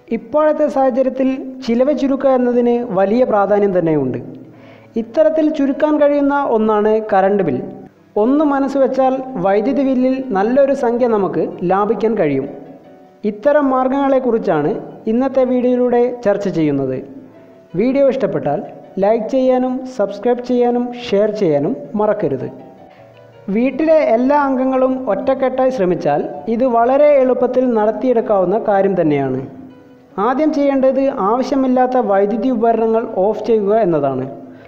ഇപ്പോഴത്തെ സാഹചര്യത്തിൽ ചിലവ് ചുരുക്കുക എന്നതിന് വലിയ പ്രാധാന്യം തന്നെയുണ്ട് ഇത്തരത്തിൽ ചുരുക്കാൻ കഴിയുന്ന ഒന്നാണ് കറണ്ട് ബിൽ ഒന്ന് മനസ്സ് വെച്ചാൽ വൈദ്യുതി ബില്ലിൽ നല്ലൊരു സംഖ്യ നമുക്ക് ലാഭിക്കാൻ കഴിയും ഇത്തരം മാർഗങ്ങളെക്കുറിച്ചാണ് ഇന്നത്തെ വീഡിയോയിലൂടെ ചർച്ച ചെയ്യുന്നത് വീഡിയോ ഇഷ്ടപ്പെട്ടാൽ ലൈക്ക് ചെയ്യാനും സബ്സ്ക്രൈബ് ചെയ്യാനും ഷെയർ ചെയ്യാനും മറക്കരുത് വീട്ടിലെ എല്ലാ അംഗങ്ങളും ഒറ്റക്കെട്ടായി ശ്രമിച്ചാൽ ഇത് വളരെ എളുപ്പത്തിൽ നടത്തിയെടുക്കാവുന്ന കാര്യം തന്നെയാണ് ആദ്യം ചെയ്യേണ്ടത് ആവശ്യമില്ലാത്ത വൈദ്യുതി ഉപകരണങ്ങൾ ഓഫ് ചെയ്യുക എന്നതാണ്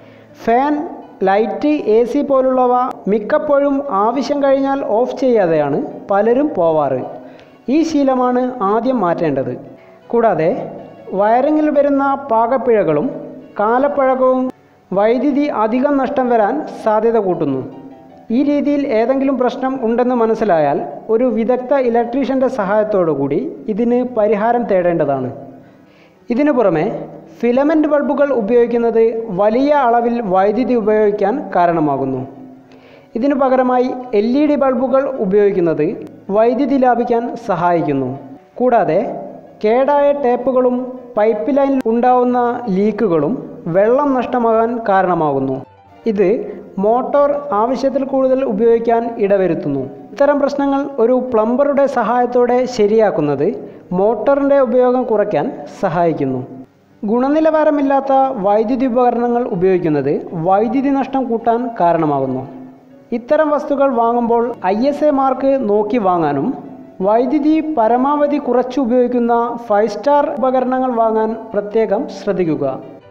ഫാൻ ലൈറ്റ് എ സി പോലുള്ളവ മിക്കപ്പോഴും ആവശ്യം കഴിഞ്ഞാൽ ഓഫ് ചെയ്യാതെയാണ് പലരും പോവാറ് ഈ ശീലമാണ് ആദ്യം മാറ്റേണ്ടത് കൂടാതെ വയറിങ്ങിൽ വരുന്ന പാകപ്പിഴകളും കാലപ്പഴക്കവും വൈദ്യുതി അധികം നഷ്ടം വരാൻ സാധ്യത കൂട്ടുന്നു ഈ രീതിയിൽ ഏതെങ്കിലും പ്രശ്നം ഉണ്ടെന്ന് മനസ്സിലായാൽ ഒരു വിദഗ്ധ ഇലക്ട്രീഷ്യൻ്റെ സഹായത്തോടു കൂടി ഇതിന് പരിഹാരം തേടേണ്ടതാണ് ഇതിനു പുറമെ ഫിലമെൻ്റ് ബൾബുകൾ ഉപയോഗിക്കുന്നത് വലിയ അളവിൽ വൈദ്യുതി ഉപയോഗിക്കാൻ കാരണമാകുന്നു ഇതിനു പകരമായി എൽ ഇ ഡി ബൾബുകൾ ഉപയോഗിക്കുന്നത് വൈദ്യുതി ലാഭിക്കാൻ സഹായിക്കുന്നു കൂടാതെ കേടായ ടേപ്പുകളും പൈപ്പ് ലൈനിൽ ഉണ്ടാവുന്ന ലീക്കുകളും വെള്ളം നഷ്ടമാകാൻ കാരണമാകുന്നു ഇത് മോട്ടോർ ആവശ്യത്തിൽ കൂടുതൽ ഉപയോഗിക്കാൻ ഇടവരുത്തുന്നു ഇത്തരം പ്രശ്നങ്ങൾ ഒരു പ്ലംബറുടെ സഹായത്തോടെ ശരിയാക്കുന്നത് മോട്ടറിൻ്റെ ഉപയോഗം കുറയ്ക്കാൻ സഹായിക്കുന്നു ഗുണനിലവാരമില്ലാത്ത വൈദ്യുതി ഉപകരണങ്ങൾ ഉപയോഗിക്കുന്നത് വൈദ്യുതി നഷ്ടം കൂട്ടാൻ കാരണമാകുന്നു ഇത്തരം വസ്തുക്കൾ വാങ്ങുമ്പോൾ ഐ എസ് എ മാർക്ക് നോക്കി വാങ്ങാനും വൈദ്യുതി പരമാവധി കുറച്ച് ഉപയോഗിക്കുന്ന ഫൈവ് സ്റ്റാർ ഉപകരണങ്ങൾ വാങ്ങാൻ പ്രത്യേകം ശ്രദ്ധിക്കുക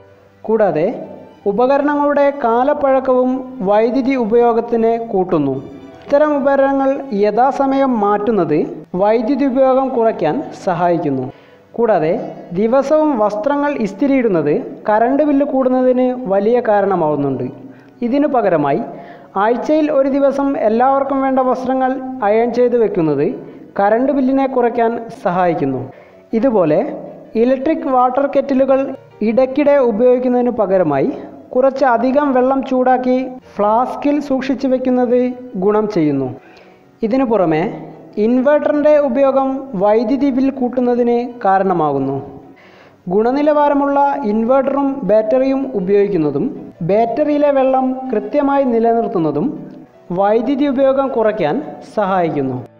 കൂടാതെ ഉപകരണങ്ങളുടെ കാലപ്പഴക്കവും വൈദ്യുതി ഉപയോഗത്തിന് കൂട്ടുന്നു ഇത്തരം ഉപകരണങ്ങൾ യഥാസമയം മാറ്റുന്നത് വൈദ്യുതി ഉപയോഗം കുറയ്ക്കാൻ സഹായിക്കുന്നു കൂടാതെ ദിവസവും വസ്ത്രങ്ങൾ ഇസ്തിരിയിടുന്നത് കറണ്ട് ബില്ല് കൂടുന്നതിന് വലിയ കാരണമാവുന്നുണ്ട് ഇതിനു പകരമായി ആഴ്ചയിൽ ഒരു ദിവസം എല്ലാവർക്കും വേണ്ട വസ്ത്രങ്ങൾ അയൺ ചെയ്ത് വെക്കുന്നത് കറണ്ട് ബില്ലിനെ കുറയ്ക്കാൻ സഹായിക്കുന്നു ഇതുപോലെ ഇലക്ട്രിക് വാട്ടർ കെറ്റിലുകൾ ഇടയ്ക്കിടെ ഉപയോഗിക്കുന്നതിന് പകരമായി കുറച്ച് അധികം വെള്ളം ചൂടാക്കി ഫ്ലാസ്കിൽ സൂക്ഷിച്ചു വെക്കുന്നത് ഗുണം ചെയ്യുന്നു ഇതിനു പുറമെ ഇൻവെർട്ടറിൻ്റെ ഉപയോഗം വൈദ്യുതി ബിൽ കൂട്ടുന്നതിന് കാരണമാകുന്നു ഗുണനിലവാരമുള്ള ഇൻവെർട്ടറും ബാറ്ററിയും ഉപയോഗിക്കുന്നതും ബാറ്ററിയിലെ വെള്ളം കൃത്യമായി നിലനിർത്തുന്നതും വൈദ്യുതി ഉപയോഗം കുറയ്ക്കാൻ സഹായിക്കുന്നു